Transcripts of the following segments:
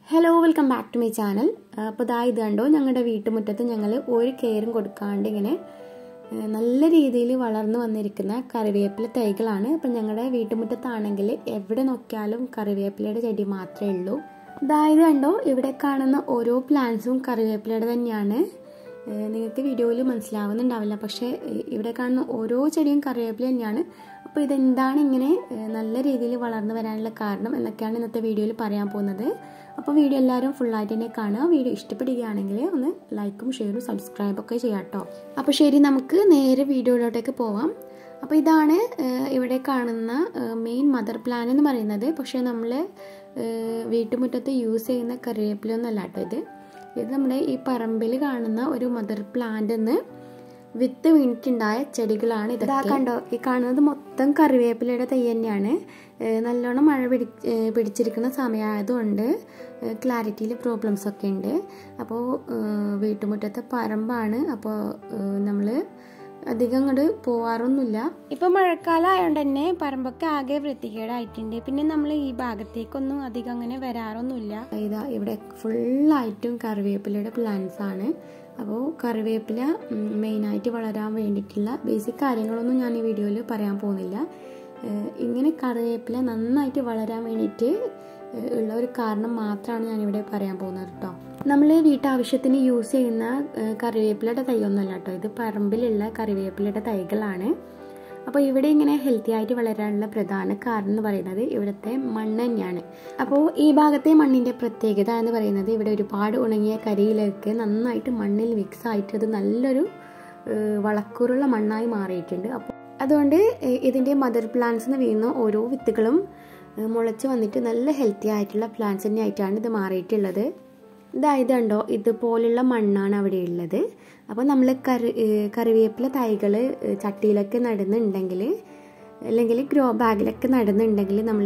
hello welcome back to my channel അപ്പോൾ ഇതാ ഇത് കണ്ടോ ഞങ്ങളുടെ വീട്ടുമുറ്റത്ത് ഞങ്ങൾ ഒരു കെയറും കൊടുക്കാണ്ട് ഇങ്ങനെ ആ, നല്ല രീതിയിൽ വളർന്നു വന്നിരിക്കുന്ന കറിവേപ്പില തൈകളാണ് അപ്പം ഞങ്ങളുടെ വീട്ടുമുറ്റത്താണെങ്കിൽ എവിടെ നോക്കിയാലും കറിവേപ്പിലയുടെ ചെടി മാത്രമേ ഉള്ളൂ ഇതായത് കണ്ടോ ഇവിടെ കാണുന്ന ഓരോ പ്ലാന്റ്സും കറിവേപ്പിലയുടെ തന്നെയാണ് ഏഹ് നിങ്ങൾക്ക് വീഡിയോയിൽ മനസ്സിലാവുന്നുണ്ടാവില്ല പക്ഷേ ഏഹ് ഇവിടെ കാണുന്ന ഓരോ ചെടിയും കറിവേപ്പില തന്നെയാണ് അപ്പോൾ ഇതെന്താണ് ഇങ്ങനെ ഏഹ് നല്ല രീതിയിൽ വളർന്നു വരാനുള്ള കാരണം എന്നൊക്കെയാണ് ഇന്നത്തെ വീഡിയോയിൽ പറയാൻ പോകുന്നത് അപ്പോൾ വീഡിയോ എല്ലാവരും ഫുള്ളായിട്ട് തന്നെ കാണുക വീഡിയോ ഇഷ്ടപ്പെടുകയാണെങ്കിൽ ഒന്ന് ലൈക്കും ഷെയറും സബ്സ്ക്രൈബും ഒക്കെ ചെയ്യാം കേട്ടോ അപ്പോൾ ശരി നമുക്ക് നേരെ വീഡിയോയിലോട്ടേക്ക് പോവാം അപ്പോൾ ഇതാണ് ഏഹ് ഇവിടെ കാണുന്ന മെയിൻ മദർ പ്ലാൻ എന്ന് പറയുന്നത് പക്ഷേ നമ്മൾ വീട്ടുമുറ്റത്ത് യൂസ് ചെയ്യുന്ന കറിവേപ്പിലൊന്നല്ല കേട്ടോ ഇത് ഇത് നമ്മുടെ ഈ പറമ്പിൽ കാണുന്ന ഒരു മദർ പ്ലാന്റ് എന്ന് വിത്ത് വീണിട്ടുണ്ടായ ചെടികളാണ് ഇത് കണ്ടോ ഈ കാണുന്നത് മൊത്തം കറിവേപ്പിലയുടെ തൈ തന്നെയാണ് ഏഹ് നല്ലോണം മഴ പിടി ഏഹ് പിടിച്ചിരിക്കുന്ന സമയമായതുകൊണ്ട് ക്ലാരിറ്റിയിൽ പ്രോബ്ലംസ് ഒക്കെ ഉണ്ട് അപ്പോൾ വീട്ടുമുറ്റത്തെ പറമ്പാണ് അപ്പോൾ നമ്മൾ അധികം അങ്ങോട്ട് പോവാറൊന്നുമില്ല ഇപ്പൊ മഴക്കാലം ആയതുകൊണ്ട് തന്നെ പറമ്പൊക്കെ ആകെ വൃത്തികേടായിട്ടുണ്ട് പിന്നെ നമ്മൾ ഈ ഭാഗത്തേക്കൊന്നും അധികം അങ്ങനെ വരാറൊന്നുമില്ല ഇതാ ഇവിടെ ഫുള്ളായിട്ടും കറിവേപ്പിലയുടെ പ്ലാന്റ്സ് ആണ് അപ്പോൾ കറിവേപ്പില മെയിനായിട്ട് വളരാൻ വേണ്ടിയിട്ടുള്ള ബേസിക് കാര്യങ്ങളൊന്നും ഞാൻ ഈ വീഡിയോയിൽ പറയാൻ പോകുന്നില്ല ഏഹ് ഇങ്ങനെ കറിവേപ്പില നന്നായിട്ട് വളരാൻ വേണ്ടിയിട്ട് ഏഹ് ഉള്ള ഒരു കാരണം മാത്രമാണ് ഞാനിവിടെ പറയാൻ പോകുന്നത് കേട്ടോ നമ്മൾ വീട്ടാവശ്യത്തിന് യൂസ് ചെയ്യുന്ന ഏഹ് കറിവേപ്പിലയുടെ തൈയൊന്നുമല്ല കേട്ടോ ഇത് പറമ്പിലുള്ള കറിവേപ്പിലയുടെ തൈകളാണ് അപ്പോൾ ഇവിടെ ഇങ്ങനെ ഹെൽത്തി ആയിട്ട് വളരാനുള്ള പ്രധാന കാരണം എന്ന് പറയുന്നത് ഇവിടുത്തെ മണ്ണ് തന്നെയാണ് അപ്പോൾ ഈ ഭാഗത്തെ മണ്ണിൻ്റെ പ്രത്യേകത എന്ന് പറയുന്നത് ഇവിടെ ഒരുപാട് ഉണങ്ങിയ കരിയിലൊക്കെ നന്നായിട്ട് മണ്ണിൽ മിക്സ് ആയിട്ട് അത് നല്ലൊരു ഏഹ് വളക്കൂറുള്ള മണ്ണായി മാറിയിട്ടുണ്ട് അപ്പോൾ അതുകൊണ്ട് ഏഹ് ഇതിൻ്റെ മദർ പ്ലാന്റ്സ് വീഴുന്ന ഓരോ വിത്തുകളും ഏഹ് മുളച്ച് വന്നിട്ട് നല്ല ഹെൽത്തി ആയിട്ടുള്ള പ്ലാന്റ്സ് തന്നെ ആയിട്ടാണ് ഇത് മാറിയിട്ടുള്ളത് ഇതായത് കണ്ടോ ഇതുപോലുള്ള മണ്ണാണ് അവിടെ ഉള്ളത് അപ്പോൾ നമ്മൾ കറി ഏഹ് കറിവേപ്പില തൈകൾ ചട്ടിയിലൊക്കെ നടുന്നുണ്ടെങ്കിൽ അല്ലെങ്കിൽ ഗ്രോ ബാഗിലൊക്കെ നടുന്നുണ്ടെങ്കിൽ നമ്മൾ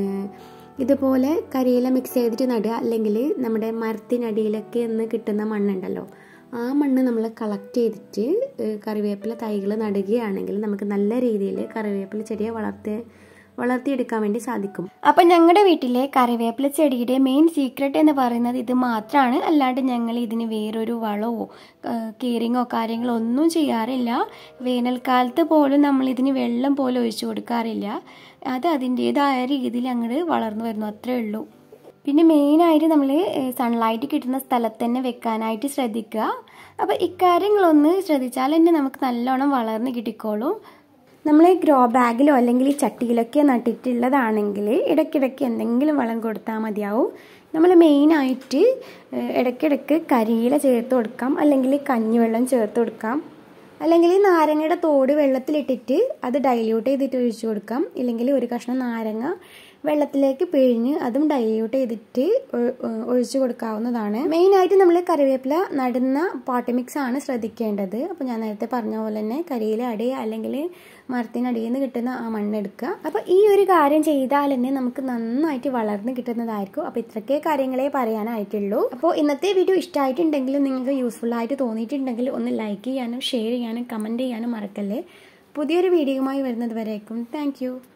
ഇതുപോലെ കരിയില മിക്സ് ചെയ്തിട്ട് നടുക അല്ലെങ്കിൽ നമ്മുടെ മരത്തിനടിയിലൊക്കെ നിന്ന് കിട്ടുന്ന മണ്ണുണ്ടല്ലോ ആ മണ്ണ് നമ്മൾ കളക്ട് ചെയ്തിട്ട് ഏഹ് കറിവേപ്പില തൈകൾ നടുകയാണെങ്കിൽ നമുക്ക് നല്ല രീതിയിൽ കറിവേപ്പില ചെടിയെ വളർത്തി വളർത്തിയെടുക്കാൻ വേണ്ടി സാധിക്കും അപ്പം ഞങ്ങളുടെ വീട്ടിലെ കറിവേപ്പില ചെടിയുടെ മെയിൻ സീക്രട്ട് എന്ന് പറയുന്നത് ഇത് മാത്രമാണ് അല്ലാണ്ട് ഞങ്ങൾ ഇതിന് വേറൊരു വളമോ കെയറിങ്ങോ കാര്യങ്ങളോ ഒന്നും ചെയ്യാറില്ല വേനൽക്കാലത്ത് പോലും നമ്മൾ ഇതിന് വെള്ളം പോലും ഒഴിച്ചു കൊടുക്കാറില്ല അത് അതിൻ്റെതായ രീതിയിൽ അങ്ങോട്ട് വളർന്നു വരുന്നു അത്രേ ഉള്ളൂ പിന്നെ മെയിനായിട്ട് നമ്മൾ സൺലൈറ്റ് കിട്ടുന്ന സ്ഥലത്ത് തന്നെ വെക്കാനായിട്ട് ശ്രദ്ധിക്കുക അപ്പോൾ ഇക്കാര്യങ്ങളൊന്ന് ശ്രദ്ധിച്ചാൽ തന്നെ നമുക്ക് നല്ലോണം വളർന്ന് കിട്ടിക്കോളും നമ്മൾ ഗ്രോ ബാഗിലോ അല്ലെങ്കിൽ ചട്ടിയിലൊക്കെ നട്ടിട്ടുള്ളതാണെങ്കിൽ ഇടയ്ക്കിടയ്ക്ക് എന്തെങ്കിലും വളം കൊടുത്താൽ മതിയാവും നമ്മൾ മെയിനായിട്ട് ഇടയ്ക്കിടയ്ക്ക് കരിയില ചേർത്ത് കൊടുക്കാം അല്ലെങ്കിൽ കഞ്ഞിവെള്ളം ചേർത്ത് കൊടുക്കാം അല്ലെങ്കിൽ നാരങ്ങയുടെ തോട് വെള്ളത്തിലിട്ടിട്ട് അത് ഡൈല്യൂട്ട് ചെയ്തിട്ട് ഒഴിച്ചു കൊടുക്കാം ഇല്ലെങ്കിൽ ഒരു കഷ്ണം നാരങ്ങ വെള്ളത്തിലേക്ക് പിഴിഞ്ഞ് അതും ഡൈല്യൂട്ട് ചെയ്തിട്ട് ഒഴിച്ചു കൊടുക്കാവുന്നതാണ് മെയിനായിട്ട് നമ്മൾ കറിവേപ്പില നടുന്ന പോട്ടി മിക്സ് ആണ് ശ്രദ്ധിക്കേണ്ടത് അപ്പോൾ ഞാൻ നേരത്തെ പറഞ്ഞ പോലെ തന്നെ കരിയില അടി അല്ലെങ്കിൽ മരത്തിനടിയിൽ നിന്ന് കിട്ടുന്ന ആ മണ്ണെടുക്കുക അപ്പോൾ ഈ ഒരു കാര്യം ചെയ്താൽ തന്നെ നമുക്ക് നന്നായിട്ട് വളർന്ന് കിട്ടുന്നതായിരിക്കും അപ്പോൾ ഇത്രയൊക്കെ കാര്യങ്ങളെ പറയാനായിട്ടുള്ളൂ അപ്പോൾ ഇന്നത്തെ വീഡിയോ ഇഷ്ടമായിട്ടുണ്ടെങ്കിലും നിങ്ങൾക്ക് യൂസ്ഫുൾ ആയിട്ട് തോന്നിയിട്ടുണ്ടെങ്കിൽ ഒന്ന് ലൈക്ക് ചെയ്യാനും ഷെയർ ചെയ്യാനും കമൻറ്റ് ചെയ്യാനും മറക്കല്ലേ പുതിയൊരു വീഡിയോയുമായി വരുന്നത് വരേക്കും താങ്ക്